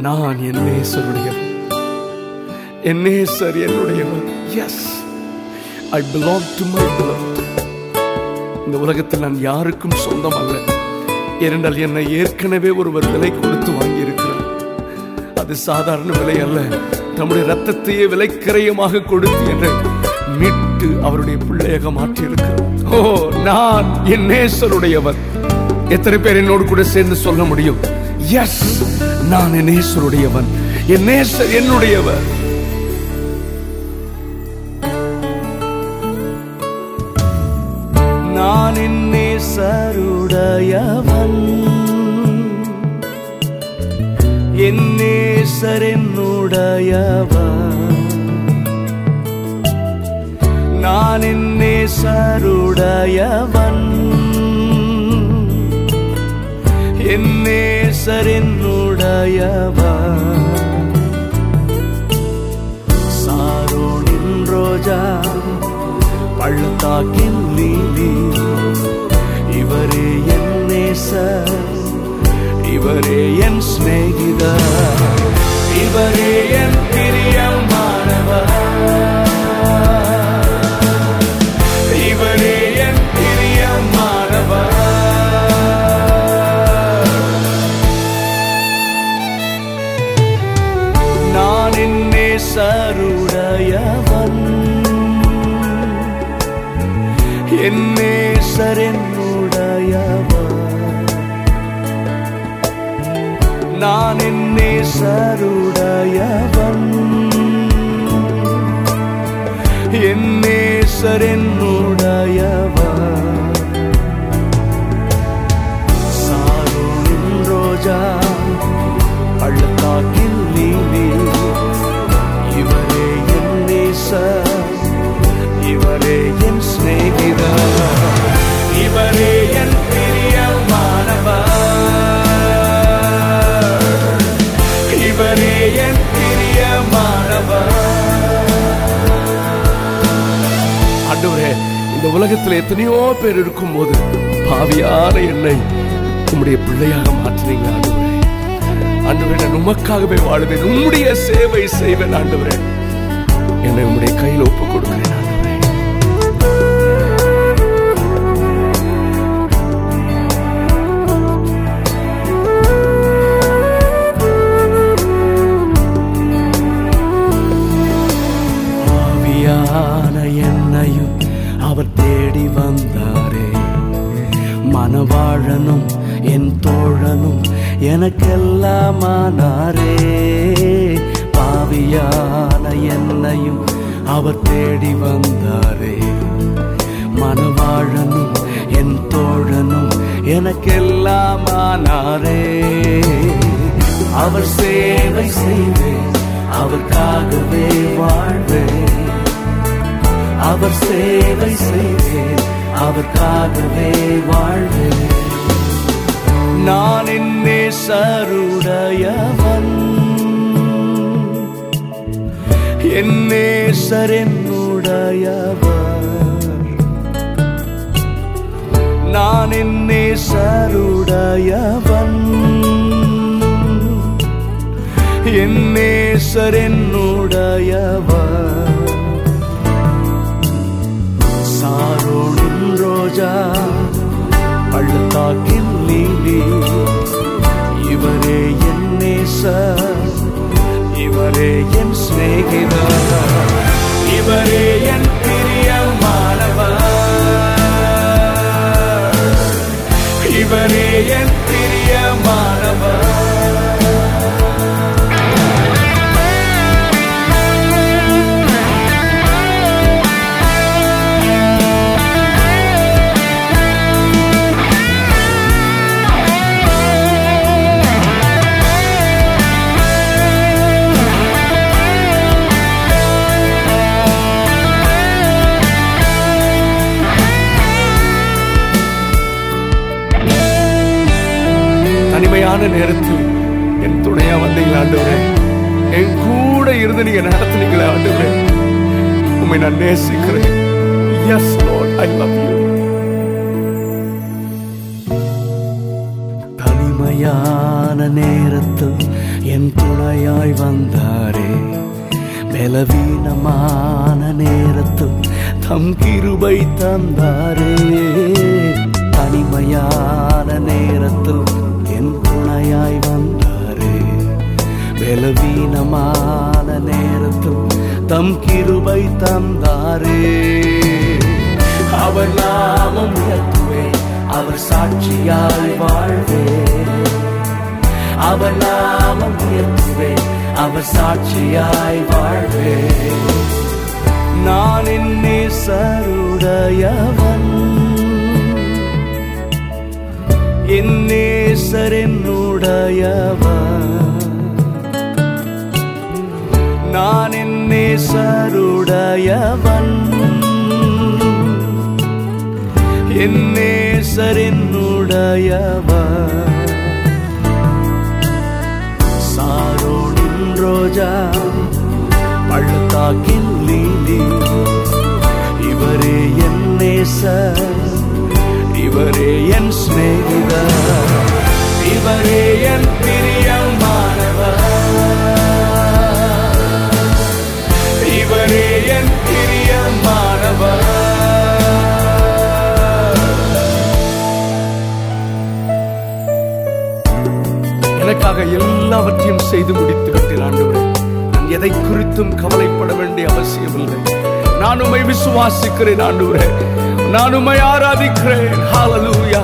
நான் என் நேசருடையவன் என் நேசர் என்னுடையவன் yes I belong to my இந்த உலகத்தில் நான் யாருக்கும் சொந்தம் அல்ல ஏனென்றால் என்னை ஏற்கனவே ஒருவர் விலை கொடுத்து வாங்கியிருக்கிறார் அது சாதாரண விலை அல்ல தம்முடைய ரத்தத்தையே விலைக்கரையமாக கொடுத்து என்னை மீட்டு அவருடைய பிள்ளையாக மாற்றியிருக்கிறார் ஓ நான் என் நேசருடையவர் எத்தனை பேர் என்னோடு கூட சேர்ந்து சொல்ல முடியும் எஸ் நான் என் நேசருடையவன் என் நேசர் என்னுடையவர் நான் என் நேசருடையவன் என் நேசர் என்னுடையவன் நான் என் நேசருடையவன் என் நேசர் என்னுடையவன் சாரோனின் ரோஜா பள்ளத்தாக்கின் லீலி இவரே என் நேசர் இவரே என் சிநேகிதர் இவரே என் பிரியமானவர் இவரே என் பிரியமானவர் நான் என் நேசருடையவன் என் நேசர் என்னுடையவன் நான் என் நேசருடையவன் என் நேசர் என்னுடையவன் சாரோனின் ரோஜா பள்ளத்தாக்கின் லீலி இவரே என் நேசர் இவரே என் சிநேகிதர் இவரே என் பிரியமானவர் இவரே என் பிரியமானவர் ஆண்டவரே இந்த உலகத்தில் எத்தனையோ பேர் இருக்கும்போது பாவியான என்னை உம்முடைய பிள்ளையாக மாற்றினீங்க ஆண்டவரே ஆண்டவரே நான் உமக்காகவே வாழுவேன் உம்முடைய சேவை செய்வேன் ஆண்டவரே என்னை உம்முடைய கையில் ஒப்புக் கொடுக்கிறேன் ஆண்டவரே ஆவியான என்னையும் அவர் தேடி வந்தாரே மனவாழனும் என் தோழனும் எனக்கெல்லாமானாரே பாவியான என்னையும் அவர் தேடி வந்தாரே மனவாழனும் என் தோழனும் எனக்கெல்லாமானாரே அவர் சேவை செய்வேன் அவர்க்காகவே வாழ்வேன் அவர் சேவை செய்வேன் அவர்க்காகவே வாழ்வேன் நான் என்னே சருடையவன் என்னே சரென்னுடையவர் நான் என்னே சருடையவன் என்னே சரென்னுடையவர் சாரோனின் ரோஜா பள்ளத்தாக்கின் லீலி இவரே என் நேசர் இவரே என் சிநேகிதர் இவரே என் பிரியமானவர் இவரே என் பிரியமானவர் தனிமையான நேரத்தில் என் துணையா வந்தீங்களா ஆண்டவரே என் கூட இருந்து நீங்க நடத்துனீங்களா ஆண்டவரே உண்மை நான் நேசிக்கிறேன் yes Lord I love you தனிமையான நேரத்தில் என் துணையாய் வந்தாரே பலவீனமான நேரத்தில் தம் கிருபை தந்தாரே தனிமையான நேரத்தில் என் துணையாய் வந்தாரே பலவீனமான நேரத்தில் தம் கிருபை தந்தாரே அவர் நாமம் உயர்த்துவேன் அவர் சாட்சியாய் வாழ்வேன் அவர் நாமம் உயர்த்துவேன் அவர் சாட்சியாய் வாழ்வேன் நான் என்னே சருடையவன் என்னேசர் என்னுடையவன் நான் என்னேசருடையவன் என்னேசர் என்னுடையவன் சாரோனின் ரோஜா பள்ளத்தாக்கின் லீலி இவரே என் நேசர் இவரே என் சிநேகிதர் இவரே என் பிரியமானவர் இவரே என் பிரியமானவர் எனக்காக எல்லாவற்றையும் செய்து முடித்து விட்டேன் ஆண்டவரே நான் எதை குறித்தும் கவலைப்பட வேண்டிய அவசியமில்லை நான் உம்மை விசுவாசிக்கிறேன் ஆண்டவரே நான் உம்மை ஆராதிக்கிறேன் ஹalleluya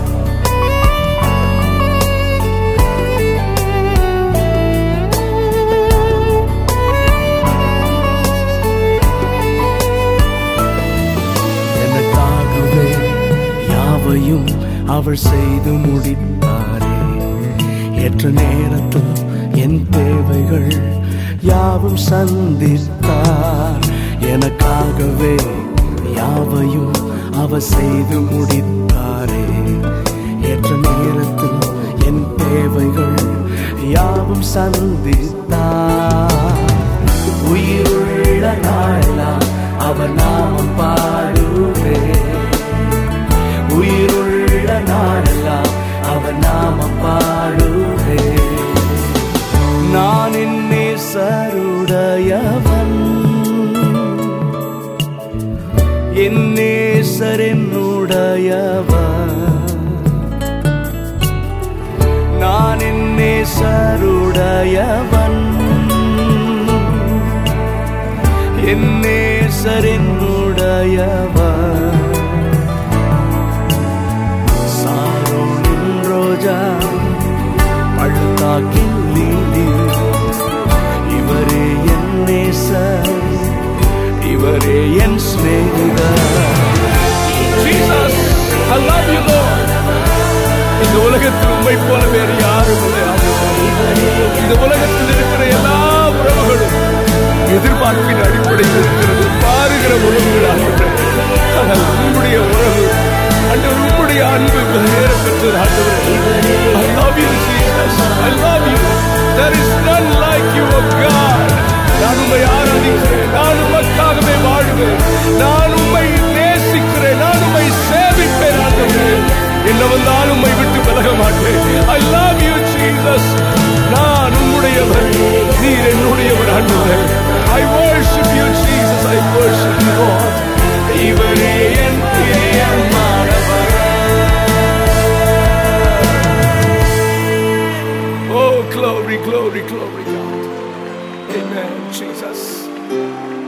எனக்காகவே யாவையும் அவர் செய்து முடித்தாரே ஏற்ற நேரத்தில் என் தேவைகள் யாவும் சந்தித்தார் எனக்காகவே யாவையும் அவர் செய்து முடித்தாரே ஏற்ற நேரத்தில் என் தேவைகள் யாவும் சந்தித்தார் உயிருள்ள நாளெல்லாம் அவர் நாமம் பாடுவேன் உயிருள்ள நாளெல்லாம் அவர் நாமம் பாடுவேன் நான் என்னே சருடையவன் என்னேசர் என்னுடையவன் நான் என்னேசருடையவன் என்னேசர் என்னுடையவன் சாரோனின் ரோஜா பள்ளத்தாக்கின் லீலி இவரே என் நேசர் இவரே என் சிநேகிதர் Jesus, I love you, Lord. இந்த உலகத்தில் உண்மை போல வேறு யாரும் இல்லை ஆண்டவரே. இந்த உலகத்தில் இருக்கிற எல்லா உறவுகளும் எதிர்பார்ப்பின் அடிப்படையில் இருக்கிறது பாருகிற உறவுகள் ஆண்டவரே. ஆனால் உங்களுடைய உறவு ஆண்டவர் உங்களுடைய அன்பு நேர பெற்றது ஆண்டவரே I love you Jesus I love you There is none like you of God நான் உம்மை ஆராதிக்கிறேன் நான் உமக்காகவே வாழ்வேன் நான் உம்மை நேசிக்கிறேன் நான் உம்மை சேவிப்பேன் ஆண்டவரே என்ன வந்தாலும் உம்மை விட்டு விலக மாட்டேன் I love you Jesus நான் உம்முடையவர் நீர் என்னுடையவர் ஆண்டவரே I worship you Jesus I worship you Lord இவரே என் பிரியமானவர் Oh glory glory glory God Amen Jesus